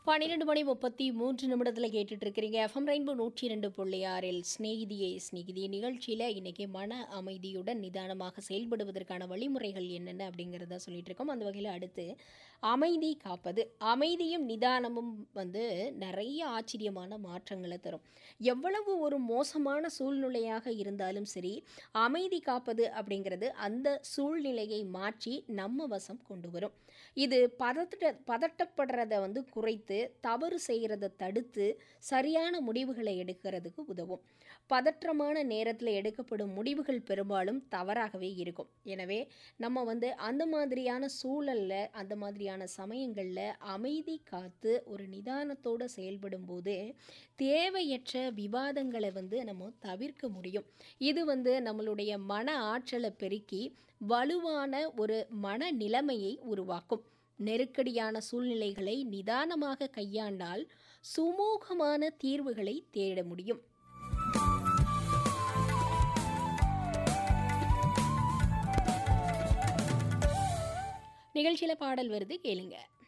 பன்னிரெண்டு மணி முப்பத்தி மூன்று நிமிடத்தில் கேட்டுட்டு இருக்கிறீங்க எஃப்எம் ரெயின்போ நூற்றி ரெண்டு புள்ளி ஆறில் ஸ்நேகிதியே ஸ்நேகிதியே நிகழ்ச்சியில் இன்னைக்கு மன அமைதியுடன் நிதானமாக செயல்படுவதற்கான வழிமுறைகள் என்னென்ன அப்படிங்கிறத சொல்லிட்டு இருக்கோம் அந்த வகையில் அடுத்து அமைதி காப்பது அமைதியும் நிதானமும் வந்து நிறைய ஆச்சரியமான மாற்றங்களை தரும் எவ்வளவு ஒரு மோசமான சூழ்நிலையாக இருந்தாலும் சரி அமைதி காப்பது அப்படிங்கிறது அந்த சூழ்நிலையை மாற்றி நம்ம வசம் கொண்டு வரும் இது பதட்ட பதட்டப்படுறத வந்து குறைத்து தவறு செய்கிறத தடுத்து சரியான முடிவுகளை எடுக்கிறதுக்கு உதவும் பதற்றமான நேரத்தில் எடுக்கப்படும் முடிவுகள் பெரும்பாலும் தவறாகவே இருக்கும் எனவே நம்ம வந்து அந்த மாதிரியான சூழலில் அந்த மாதிரியான சமயங்களில் அமைதி காத்து ஒரு நிதானத்தோடு செயல்படும் போது தேவையற்ற விவாதங்களை வந்து நம்ம தவிர்க்க முடியும் இது வந்து நம்மளுடைய மன ஆற்றலை பெருக்கி வலுவான ஒரு மன நிலைமையை உருவாக்கும் நெருக்கடியான சூழ்நிலைகளை நிதானமாக கையாண்டால் சுமூகமான தீர்வுகளை தேட முடியும் நிகழ்ச்சியில் பாடல் வருது கேளுங்க